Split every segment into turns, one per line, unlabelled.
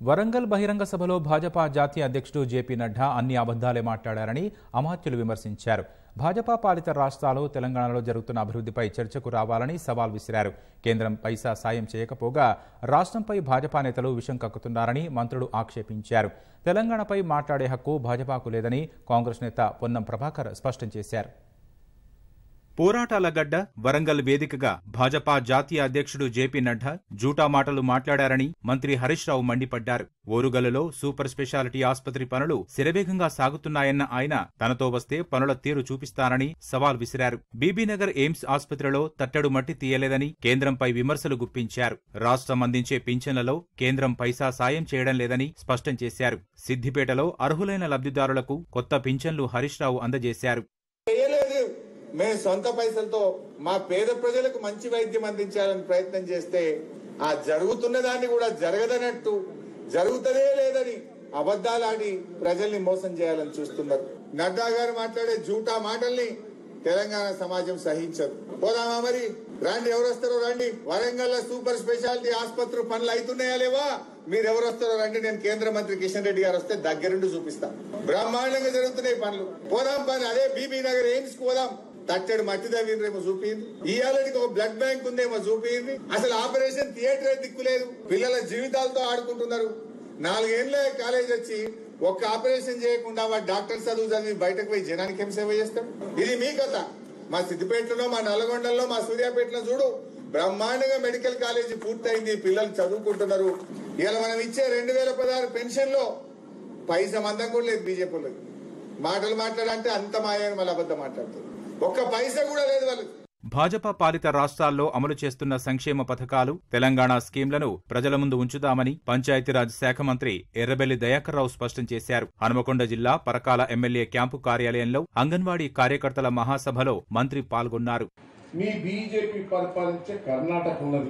వరంగల్ బహిరంగ సభలో భాజపా జాతీయ అధ్యక్షుడు జేపీ నడ్డా అన్ని అబద్ధాలే మాట్లాడారని అమాత్యులు విమర్శించారు భాజపా పాలిత రాష్ట్రాలు తెలంగాణలో జరుగుతున్న అభివృద్ధిపై చర్చకు రావాలని సవాల్ విసిరారు కేంద్రం పైసా సాయం చేయకపోగా రాష్ట్రంపై భాజపా నేతలు విషం కక్కుతున్నారని మంత్రులు ఆక్షేపించారు తెలంగాణపై మాట్లాడే హక్కు భాజపాకు లేదని కాంగ్రెస్ నేత పొన్నం ప్రభాకర్ స్పష్టం చేశారు పోరాటాల గడ్డ వరంగల్ వేదికగా భాజపా జాతీయ అధ్యక్షుడు జేపీ నడ్డా జూటా మాటలు మాట్లాడారని మంత్రి హరీష్ రావు మండిపడ్డారు ఓరుగల్లులో సూపర్ స్పెషాలిటీ ఆసుపత్రి పనులు శరవేగంగా సాగుతున్నాయన్న ఆయన తనతో వస్తే పనుల తీరు చూపిస్తానని సవాల్ విసిరారు బీబీనగర్ ఎయిమ్స్ ఆసుపత్రిలో తట్టడు మట్టి తీయలేదని కేంద్రంపై విమర్శలు గుప్పించారు రాష్ట్రం అందించే పింఛన్లలో కేంద్రం పైసా సాయం చేయడం లేదని స్పష్టం చేశారు సిద్దిపేటలో అర్హులైన లబ్ధిదారులకు కొత్త పింఛన్లు హరీష్ రావు అందజేశారు
చేయలేదు మేము సొంత పైసలతో మా పేద ప్రజలకు మంచి వైద్యం అందించాలని ప్రయత్నం చేస్తే ఆ జరుగుతున్న దాన్ని కూడా జరగదనట్టు జరుగుతదే లేదని అబద్ధాలాడి ప్రజల్ని మోసం చేయాలని చూస్తున్నారు నడ్డా గారు మాట్లాడే జూటా మాటల్ని తెలంగాణ సమాజం సహించదు పోదామా మరి రండి ఎవరు వస్తారో రండి వరంగల్ సూపర్ స్పెషాలిటీ ఆసుపత్రి పనులు అవుతున్నాయా లేవా మీరు ఎవరు వస్తారో రండి నేను కేంద్ర మంత్రి కిషన్ రెడ్డి గారు వస్తే దగ్గరుండి చూపిస్తా బ్రహ్మాండంగా జరుగుతున్నాయి పనులు పోదాం పని అదే బీబీ నగర్ ఎయిమ్స్ కు పోదాం తట్టడు మట్టి తవ్విండ్రేమో చూపింది ఇవాళకి ఒక బ్లడ్ బ్యాంక్ ఉందేమో చూపింది అసలు ఆపరేషన్ థియేటర్ దిక్కులేదు పిల్లల జీవితాలతో ఆడుకుంటున్నారు నాలుగేళ్ల కాలేజ్ వచ్చి ఒక్క ఆపరేషన్ చేయకుండా వాడు డాక్టర్ చదువు చదివి బయటకు పోయి జనానికి ఏం సేవ చేస్తాడు ఇది మీ కథ మా సిద్దిపేటలో మా నల్గొండలో మా సూర్యాపేటలో చూడు బ్రహ్మాండంగా మెడికల్ కాలేజీ పూర్తయింది పిల్లలు చదువుకుంటున్నారు ఇలా మనం ఇచ్చే రెండు వేల పదహారు పెన్షన్ లో పైసా మందం కూడా లేదు బీజేపీలో మాటలు మాట్లాడంటే అంత మాయని మళ్ళీ అబద్ధం మాట్లాడుతుంది ఒక్క పైసా కూడా లేదు వాళ్ళు
భాజపా పాలిత రాష్ట్రాల్లో అమలు చేస్తున్న సంక్షేమ పథకాలు తెలంగాణ స్కీంలను ప్రజల ముందు ఉంచుతామని పంచాయతీరాజ్ శాఖ మంత్రి ఎర్రబెల్లి దయాకర్రావు స్పష్టం చేశారు హనుమకొండ జిల్లా పరకాల ఎమ్మెల్యే క్యాంపు కార్యాలయంలో అంగన్వాడీ కార్యకర్తల మహాసభలో మంత్రి పాల్గొన్నారు
మీ బీజేపీ పరిపాలించే కర్ణాటక ఉన్నది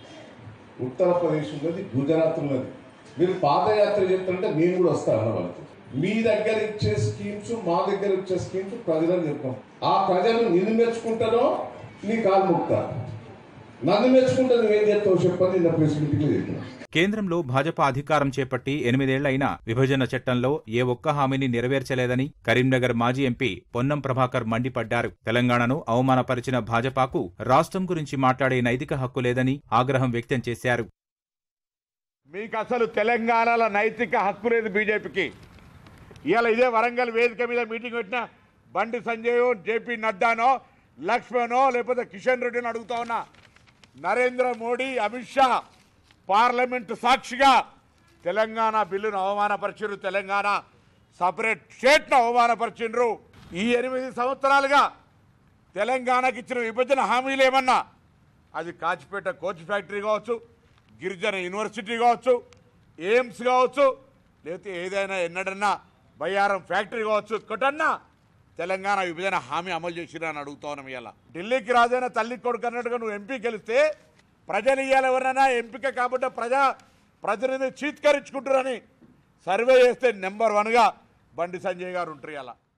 ఉత్తరప్రదేశ్ ఉన్నది గుజరాత్ ఉన్నది మీరు పాదయాత్ర చేస్తుంటే నేను కూడా వస్తాను అన్న వాళ్ళకి మీ దగ్గర ఇచ్చే స్కీమ్స్ మా దగ్గర ఇచ్చే స్కీమ్స్ ప్రజలకు చెప్తాం ఆ ప్రజలు నిన్ను మెచ్చుకుంటారో నీ కాలు ముక్తారు నన్ను మెచ్చుకుంటే నువ్వేం చేస్తావు చెప్పని నిన్న ప్రెస్ మీటింగ్లో చెప్పిన
కేంద్రంలో భాజపా అధికారం చేపట్టి ఎనిమిదేళ్లైనా విభజన చట్టంలో ఏ ఒక్క హామీని నెరవేర్చలేదని కరీంనగర్ మాజీ ఎంపీ పొన్నం ప్రభాకర్ మండిపడ్డారు తెలంగాణను అవమానపరిచిన భాజపాకు రాష్ట్రం గురించి మాట్లాడే నైతిక హక్కు లేదని ఆగ్రహం వ్యక్తం చేశారు
మీకు అసలు తెలంగాణలో నైతిక హక్కు లేదు బీజేపీకి ఇవాళ ఇదే వరంగల్ వేదిక మీద మీటింగ్ పెట్టిన బండి సంజయ్ జేపీ నడ్డానో లక్ష్మణో లేకపోతే కిషన్ రెడ్డిని అడుగుతా ఉన్నా నరేంద్ర మోడీ అమిత్ షా పార్లమెంటు సాక్షిగా తెలంగాణ బిల్లును అవమానపరిచిండ్రు తెలంగాణ సపరేట్ స్టేట్ను అవమానపరిచిండ్రు ఈ ఎనిమిది సంవత్సరాలుగా తెలంగాణకి ఇచ్చిన విభజన హామీలు ఏమన్నా అది కాచిపేట కోచ్ ఫ్యాక్టరీ కావచ్చు గిరిజన యూనివర్సిటీ కావచ్చు ఎయిమ్స్ కావచ్చు లేకపోతే ఏదైనా ఎన్నడన్నా బయ్యారం ఫ్యాక్టరీ కావచ్చు ఒక్కటన్నా తెలంగాణ విభజన హామీ అమలు చేసిరా అని అడుగుతా ఉన్నాం ఇవాళ ఢిల్లీకి రాజైన తల్లి కొడుకు అన్నట్టుగా నువ్వు ఎంపీ గెలిస్తే ప్రజలు ఇవాళ ఎవరైనా ఎంపిక కాబట్టి ప్రజా ప్రతినిధి చీత్కరించుకుంటారని సర్వే చేస్తే నెంబర్ వన్గా బండి సంజయ్ గారు ఉంటారు ఇలా